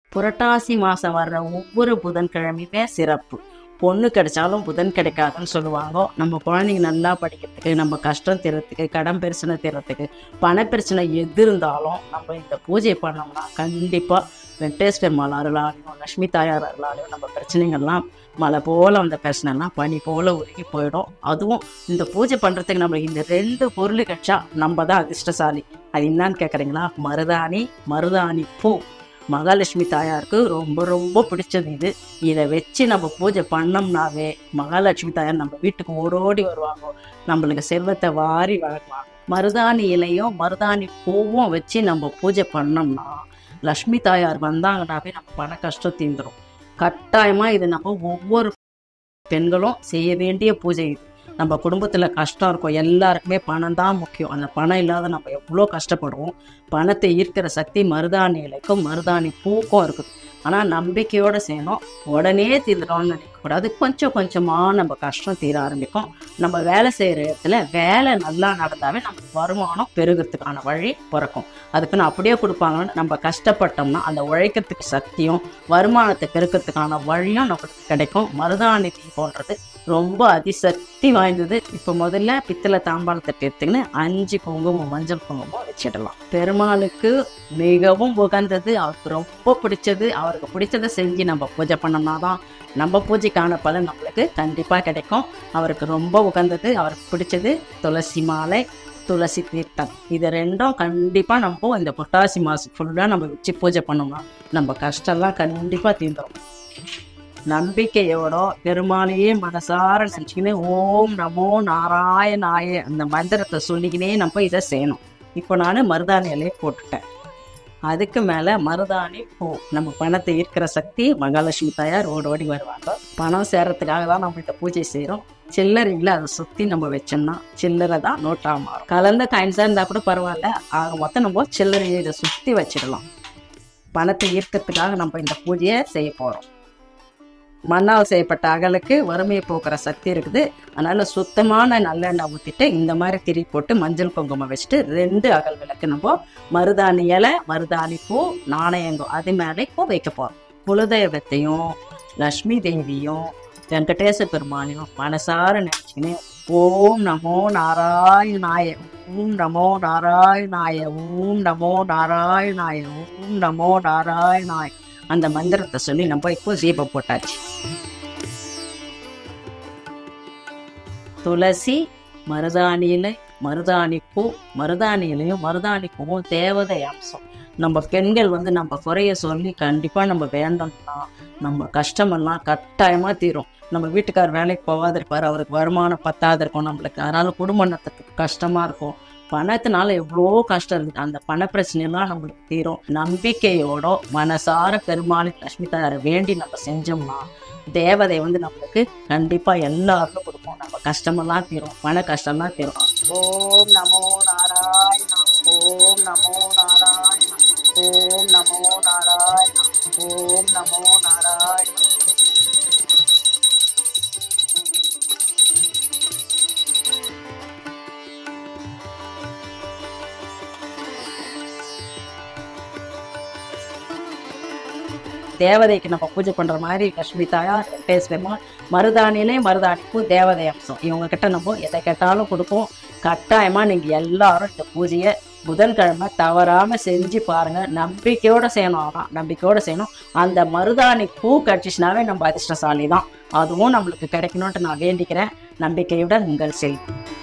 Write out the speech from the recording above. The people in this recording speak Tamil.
புரட்டாசி மாதம் வர்ற ஒவ்வொரு புதன்கிழமையுமே சிறப்பு பொண்ணு கிடைச்சாலும் புதன் கிடைக்காதுன்னு சொல்லுவாங்க நம்ம குழந்தைங்க நல்லா படிக்கிறதுக்கு நம்ம கஷ்டம் தீரத்துக்கு கடன் பிரச்சனை தீரத்துக்கு பண பிரச்சனை எது இருந்தாலும் நம்ம இந்த பூஜை பண்ணோம்னா கண்டிப்பாக வெங்கடேஷ் பெருமாள் அருளாலையும் லக்ஷ்மி தாயார் அருளாலையும் நம்ம பிரச்சனைகள்லாம் மழை போல் அந்த பிரச்சனைலாம் பனி போல் உருகி போயிடும் அதுவும் இந்த பூஜை பண்ணுறதுக்கு நம்மளுக்கு இந்த ரெண்டு பொருள் கிடைச்சா நம்ம தான் அதிர்ஷ்டசாலி அது என்னன்னு கேட்குறீங்களா மருதாணி மருதாணி பூ மகாலட்சுமி தாயாருக்கு ரொம்ப ரொம்ப பிடிச்சது இது இதை வச்சு நம்ம பூஜை பண்ணோம்னாவே மகாலட்சுமி தாயார் நம்ம வீட்டுக்கு ஓடோடி வருவாங்க நம்மளுக்கு செல்வத்தை வாரி வழங்குவாங்க மருதாணி இலையும் மருதாணி பூவும் வச்சு நம்ம பூஜை பண்ணோம்னா லக்ஷ்மி தாயார் வந்தாங்கன்னாவே நம்ம பண கஷ்டம் தீந்துடும் கட்டாயமாக இது நம்ம ஒவ்வொரு பெண்களும் செய்ய வேண்டிய பூஜை இது நம்ம குடும்பத்தில் கஷ்டம் இருக்கும் எல்லாருக்குமே பணம் தான் முக்கியம் அந்த பணம் இல்லாத நம்ம எவ்வளோ கஷ்டப்படுவோம் பணத்தை ஈர்க்கிற சக்தி மருதாணி இலைக்கும் மருதாணி பூக்கும் இருக்குது ஆனால் நம்பிக்கையோடு செய்யணும் உடனே தீர்ந்துட்டோம்னு நினைக்கக்கூடாது கொஞ்சம் கொஞ்சமாக நம்ம கஷ்டம் தீர ஆரம்பிக்கும் நம்ம வேலை செய்கிற இடத்துல வேலை நல்லா நடந்தாவே நமக்கு வருமானம் பெருகிறதுக்கான வழி பிறக்கும் அதுக்குன்னு அப்படியே கொடுப்பாங்கன்னு நம்ம கஷ்டப்பட்டோம்னா அந்த உழைக்கிறதுக்கு சக்தியும் வருமானத்தை பெருக்கிறதுக்கான வழியும் நமக்கு கிடைக்கும் மருதாணி தீ போன்றது ரொம்ப அதிசக்தி வாய்ந்தது இப்போ முதல்ல பித்தளை தாம்பாள தட்டு எடுத்துக்கின்னு அஞ்சு குங்குமம் மஞ்சள் குங்குமம் வச்சிடலாம் பெருமாளுக்கு மிகவும் உகந்தது அவருக்கு ரொம்ப பிடிச்சது அவருக்கு பிடிச்சதை செஞ்சு நம்ம பூஜை பண்ணோம்னா தான் நம்ம பூஜைக்கான பலன் நம்மளுக்கு கண்டிப்பாக கிடைக்கும் அவருக்கு ரொம்ப உகந்தது அவருக்கு பிடிச்சது துளசி மாலை துளசி தீர்த்தம் இது ரெண்டும் கண்டிப்பாக நம்ம இந்த புரட்டாசி மாதம் ஃபுல்லாக நம்ம வச்சு பூஜை பண்ணோம்னா நம்ம கஷ்டம்லாம் கண்டிப்பாக தீர்ந்துடும் நம்பிக்கையோட பெருமாளையே மனசார நினச்சிக்கினே ஓம் நமோ நாராயணாய அந்த மந்திரத்தை சொல்லிக்கினே நம்ம இதை செய்யணும் இப்போ நான் மருதாணி இலையை போட்டுட்டேன் அதுக்கு மேலே மருதாணி பூ நம்ம பணத்தை ஈர்க்கிற சக்தி மகாலட்சுமி தாயார் ஓடி ஓடி வருவாங்க பணம் சேர்றதுக்காக தான் நம்ம இந்த பூஜை செய்கிறோம் சில்லறைகளை அதை சுற்றி நம்ம வச்சோம்னா சில்லறை தான் நோட்டாக மாறும் கலந்த காயின்ஸாக இருந்தால் கூட பரவாயில்ல ஆக மொத்தம் நம்ம சில்லறையை இதை சுற்றி வச்சிடலாம் பணத்தை ஈர்க்கிறதுக்காக நம்ம இந்த பூஜையை செய்ய போகிறோம் மண்ணால் செய்யப்பட்ட அகலுக்கு வறுமையை போக்குற சக்தி இருக்குது அதனால சுத்தமான நல்லெண்ணெய் ஊற்றிட்டு இந்த மாதிரி திரி போட்டு மஞ்சள் குங்குமம் வச்சுட்டு ரெண்டு அகல் விளக்கு நம்ம மருதாணி இலை மருதாணி பூ நாணயங்கோ அது மேலேக்கும் வைக்க போகிறோம் குலதெய்வத்தையும் லக்ஷ்மி தேவியும் வெங்கடேச பெருமாளையும் மனசார நினச்சிக்கினே ஓம் நமோ நாராயணாய ஓம் நமோ நாராயணாய ஓம் நமோ நாராயணாய ஓம் நமோ நாராயணாய அந்த மந்திரத்தை சொல்லி நம்ம இப்போ தீபம் போட்டாச்சு துளசி மருதாணி இலை மருதாணி பூ மருதாணி இலையும் மருதாணி பூவும் தேவதை அம்சம் நம்ம பெண்கள் வந்து நம்ம குறைய சொல்லி கண்டிப்பாக நம்ம வேண்டோம்னா நம்ம கஷ்டமெல்லாம் கட்டாயமாக தீரும் நம்ம வீட்டுக்கார் வேலைக்கு போகாத இருப்பார் அவருக்கு வருமானம் பத்தாது இருக்கும் நம்மளுக்கு அதனால குடும்ப நடத்துறதுக்கு கஷ்டமாக இருக்கும் பணத்தினால எவ்வளோ கஷ்டம் இருக்குது அந்த பண பிரச்சனையெல்லாம் நம்மளுக்கு தீரும் நம்பிக்கையோட மனசார பெருமாள் லட்சுமி தாயாரை வேண்டி நம்ம செஞ்சோம்னா தேவதை வந்து நம்மளுக்கு கண்டிப்பாக எல்லாருக்கும் கொடுப்போம் நம்ம கஷ்டமெல்லாம் தீரும் பண கஷ்டம்லாம் தீரும் ஓம் நமோ நாராயணா ஓம் நமோ நாராயணா ஓம் நமோ நாராயணா ஓம் நமோ நாராயணா தேவதைக்கு நம்ம பூஜை பண்ற மாதிரி லட்சுமி தாயார் பேசுவேமா மருதாணிலே மருதாணிப்பூ தேவதை அம்சம் இவங்க கிட்ட நம்ம எதை கேட்டாலும் கொடுப்போம் கட்டாயமா நீங்க எல்லாரும் இந்த பூஜையை புதன்கிழமை தவறாம செஞ்சு பாருங்க நம்பிக்கையோட செய்யணும் ஆனா நம்பிக்கையோட செய்யணும் அந்த மருதாணி பூ கடிச்சிச்சுனாவே நம்ம அதிர்ஷ்டசாலி தான் அதுவும் நம்மளுக்கு கிடைக்கணும்ட்டு நான் வேண்டிக்கிறேன் நம்பிக்கையுடன் உங்கள் செய்